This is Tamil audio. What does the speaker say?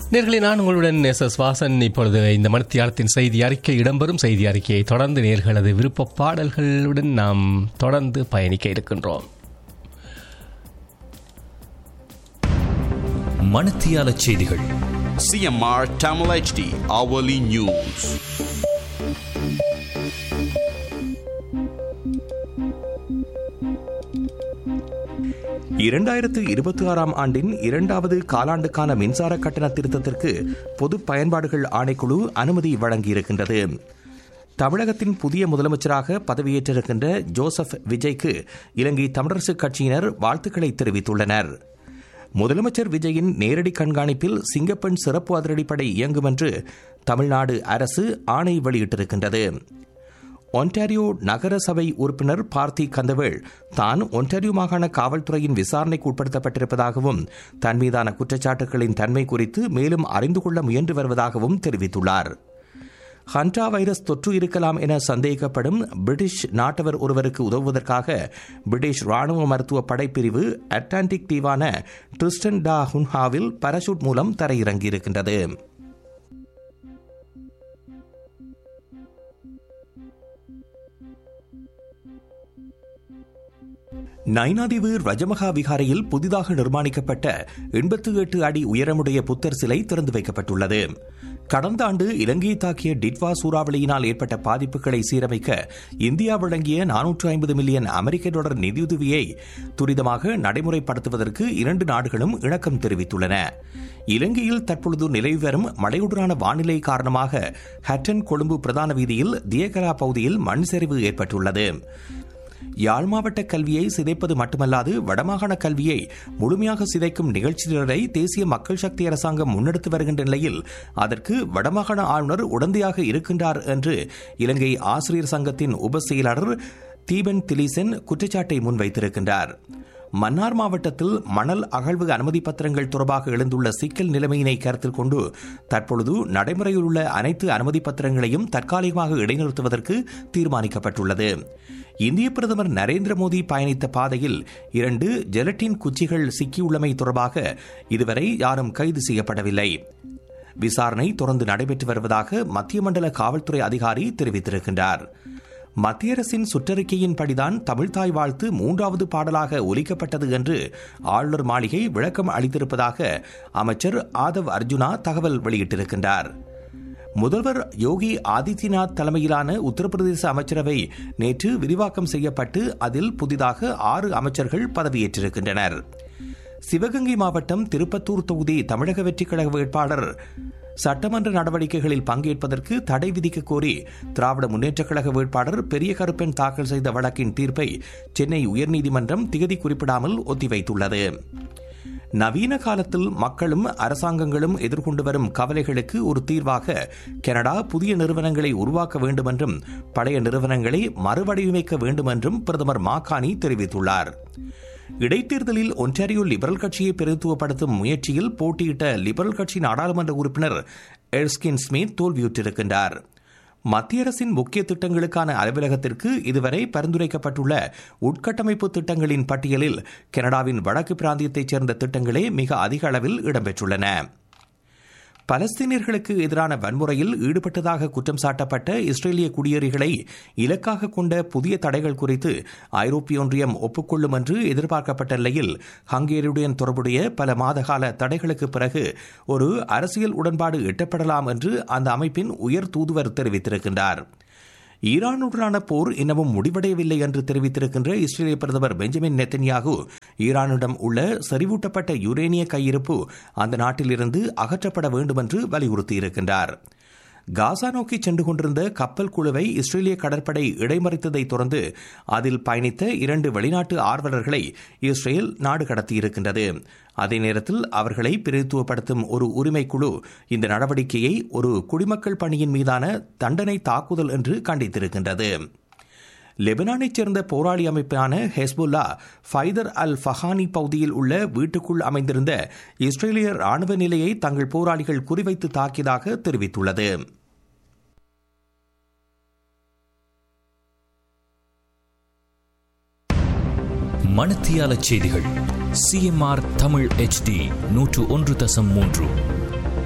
நேர்களை நான் உங்களுடன் எஸ் எஸ் வாசன் இப்பொழுது இந்த மணித்தியாலத்தின் செய்தி அறிக்கை இடம்பெறும் செய்தி அறிக்கையை தொடர்ந்து நேர்களது விருப்ப பாடல்களுடன் நாம் தொடர்ந்து பயணிக்க இருக்கின்றோம் மணத்தியால செய்திகள் CMR Tamil HD Hourly News. இரண்டாயிரத்து இருபத்தி ஆறாம் ஆண்டின் இரண்டாவது காலாண்டுக்கான மின்சார கட்டண திருத்தத்திற்கு பொது பயன்பாடுகள் ஆணைக்குழு அனுமதி வழங்கியிருக்கின்றது தமிழகத்தின் புதிய முதலமைச்சராக பதவியேற்றிருக்கின்ற ஜோசப் விஜய்க்கு இலங்கை தமிழரசுக் கட்சியினர் வாழ்த்துக்களை தெரிவித்துள்ளனர் முதலமைச்சர் விஜயின் நேரடி கண்காணிப்பில் சிங்கப்பெண் சிறப்பு அதிரடிப்படை இயங்கும் என்று தமிழ்நாடு அரசு ஆணை வெளியிட்டிருக்கின்றது ஒன்டாரியோ நகர சபை உறுப்பினர் பார்த்தி கந்தவேள் தான் ஒன்டாரியோ மாகாண காவல்துறையின் விசாரணைக்கு உட்படுத்தப்பட்டிருப்பதாகவும் தன் மீதான குற்றச்சாட்டுகளின் தன்மை குறித்து மேலும் அறிந்து கொள்ள முயன்று வருவதாகவும் தெரிவித்துள்ளார் ஹண்டா வைரஸ் தொற்று இருக்கலாம் என சந்தேகிக்கப்படும் பிரிட்டிஷ் நாட்டவர் ஒருவருக்கு உதவுவதற்காக பிரிட்டிஷ் ராணுவ மருத்துவ படைப்பிரிவு அட்லாண்டிக் தீவான ட்ரிஸ்டன் டா ஹுன்ஹாவில் பாராசூட் மூலம் தரையிறங்கியிருக்கின்றது நைனாதீவு ரஜமகா விகாரையில் புதிதாக நிர்மாணிக்கப்பட்ட எண்பத்தி எட்டு அடி உயரமுடைய புத்தர் சிலை திறந்து வைக்கப்பட்டுள்ளது கடந்த ஆண்டு இலங்கையை தாக்கிய டிட்வா சூறாவளியினால் ஏற்பட்ட பாதிப்புகளை சீரமைக்க இந்தியா வழங்கிய நானூற்று ஐம்பது மில்லியன் அமெரிக்க டாலர் நிதியுதவியை துரிதமாக நடைமுறைப்படுத்துவதற்கு இரண்டு நாடுகளும் இணக்கம் தெரிவித்துள்ளன இலங்கையில் தற்பொழுது நிலவி வரும் மழையுடனான வானிலை காரணமாக ஹட்டன் கொழும்பு பிரதான வீதியில் தியகரா பகுதியில் மண் சரிவு ஏற்பட்டுள்ளது யாழ் மாவட்ட கல்வியை சிதைப்பது மட்டுமல்லாது வடமாகாண கல்வியை முழுமையாக சிதைக்கும் நிகழ்ச்சிகளை தேசிய மக்கள் சக்தி அரசாங்கம் முன்னெடுத்து வருகின்ற நிலையில் அதற்கு வடமாகாண ஆளுநர் உடந்தையாக இருக்கின்றார் என்று இலங்கை ஆசிரியர் சங்கத்தின் உப செயலாளர் தீபன் திலீசன் குற்றச்சாட்டை முன்வைத்திருக்கின்றார் மன்னார் மாவட்டத்தில் மணல் அகழ்வு அனுமதி பத்திரங்கள் தொடர்பாக எழுந்துள்ள சிக்கல் நிலைமையினை கருத்தில் கொண்டு தற்பொழுது நடைமுறையில் உள்ள அனைத்து அனுமதி பத்திரங்களையும் தற்காலிகமாக இடைநிறுத்துவதற்கு தீர்மானிக்கப்பட்டுள்ளது இந்திய பிரதமர் நரேந்திர மோடி பயணித்த பாதையில் இரண்டு ஜெலட்டின் குச்சிகள் சிக்கியுள்ளமை தொடர்பாக இதுவரை யாரும் கைது செய்யப்படவில்லை விசாரணை தொடர்ந்து நடைபெற்று வருவதாக மத்திய மண்டல காவல்துறை அதிகாரி தெரிவித்திருக்கின்றார் மத்திய அரசின் சுற்றறிக்கையின்படிதான் தமிழ்தாய் வாழ்த்து மூன்றாவது பாடலாக ஒலிக்கப்பட்டது என்று ஆளுநர் மாளிகை விளக்கம் அளித்திருப்பதாக அமைச்சர் ஆதவ் அர்ஜுனா தகவல் வெளியிட்டிருக்கின்றார் முதல்வர் யோகி ஆதித்யநாத் தலைமையிலான உத்தரப்பிரதேச அமைச்சரவை நேற்று விரிவாக்கம் செய்யப்பட்டு அதில் புதிதாக ஆறு அமைச்சர்கள் பதவியேற்றிருக்கின்றனர் சிவகங்கை மாவட்டம் திருப்பத்தூர் தொகுதி தமிழக வெற்றிக் கழக வேட்பாளர் சட்டமன்ற நடவடிக்கைகளில் பங்கேற்பதற்கு தடை விதிக்க கோரி திராவிட முன்னேற்றக் கழக வேட்பாளர் பெரிய கருப்பன் தாக்கல் செய்த வழக்கின் தீர்ப்பை சென்னை உயர்நீதிமன்றம் திகதி குறிப்பிடாமல் ஒத்திவைத்துள்ளது நவீன காலத்தில் மக்களும் அரசாங்கங்களும் எதிர்கொண்டு வரும் கவலைகளுக்கு ஒரு தீர்வாக கனடா புதிய நிறுவனங்களை உருவாக்க வேண்டும் என்றும் பழைய நிறுவனங்களை மறுவடிவமைக்க வேண்டும் என்றும் பிரதமர் மாகாணி தெரிவித்துள்ளார் இடைத்தேர்தலில் ஒன்டாரியோ லிபரல் கட்சியை பிரதித்துவப்படுத்தும் முயற்சியில் போட்டியிட்ட லிபரல் கட்சி நாடாளுமன்ற உறுப்பினர் எர்ஸ்கின் ஸ்மித் தோல்வியுற்றிருக்கின்றார் மத்திய அரசின் முக்கிய திட்டங்களுக்கான அலுவலகத்திற்கு இதுவரை பரிந்துரைக்கப்பட்டுள்ள உட்கட்டமைப்பு திட்டங்களின் பட்டியலில் கனடாவின் வடக்கு பிராந்தியத்தைச் சேர்ந்த திட்டங்களே மிக அதிக அளவில் இடம்பெற்றுள்ளன பலஸ்தீனியர்களுக்கு எதிரான வன்முறையில் ஈடுபட்டதாக குற்றம் சாட்டப்பட்ட இஸ்ரேலிய குடியேறிகளை இலக்காக கொண்ட புதிய தடைகள் குறித்து ஐரோப்பிய ஒன்றியம் ஒப்புக்கொள்ளும் என்று எதிர்பார்க்கப்பட்ட நிலையில் ஹங்கேரியுடன் தொடர்புடைய பல மாதகால தடைகளுக்கு பிறகு ஒரு அரசியல் உடன்பாடு எட்டப்படலாம் என்று அந்த அமைப்பின் உயர் தூதுவர் தெரிவித்திருக்கின்றார் ஈரானுடனான போர் இன்னமும் முடிவடையவில்லை என்று தெரிவித்திருக்கின்ற இஸ்ரேலிய பிரதமர் பெஞ்சமின் நெத்தன்யாகு ஈரானிடம் உள்ள செறிவூட்டப்பட்ட யுரேனிய கையிருப்பு அந்த நாட்டிலிருந்து அகற்றப்பட வேண்டும் என்று வலியுறுத்தியிருக்கின்றார் காசா நோக்கி சென்று கொண்டிருந்த கப்பல் குழுவை இஸ்ரேலிய கடற்படை இடைமறித்ததை தொடர்ந்து அதில் பயணித்த இரண்டு வெளிநாட்டு ஆர்வலர்களை இஸ்ரேல் நாடு கடத்தியிருக்கின்றது அதே நேரத்தில் அவர்களை பிரதித்துவப்படுத்தும் ஒரு உரிமை குழு இந்த நடவடிக்கையை ஒரு குடிமக்கள் பணியின் மீதான தண்டனை தாக்குதல் என்று கண்டித்திருக்கின்றது லெபனானைச் சேர்ந்த போராளி அமைப்பான ஹெஸ்புல்லா ஃபைதர் அல் ஃபஹானி பகுதியில் உள்ள வீட்டுக்குள் அமைந்திருந்த இஸ்ரேலிய ராணுவ நிலையை தங்கள் போராளிகள் குறிவைத்து தாக்கியதாக தெரிவித்துள்ளது மணத்தியால செய்திகள் சிஎம்ஆர் தமிழ் HD நூற்று ஒன்று தசம் மூன்று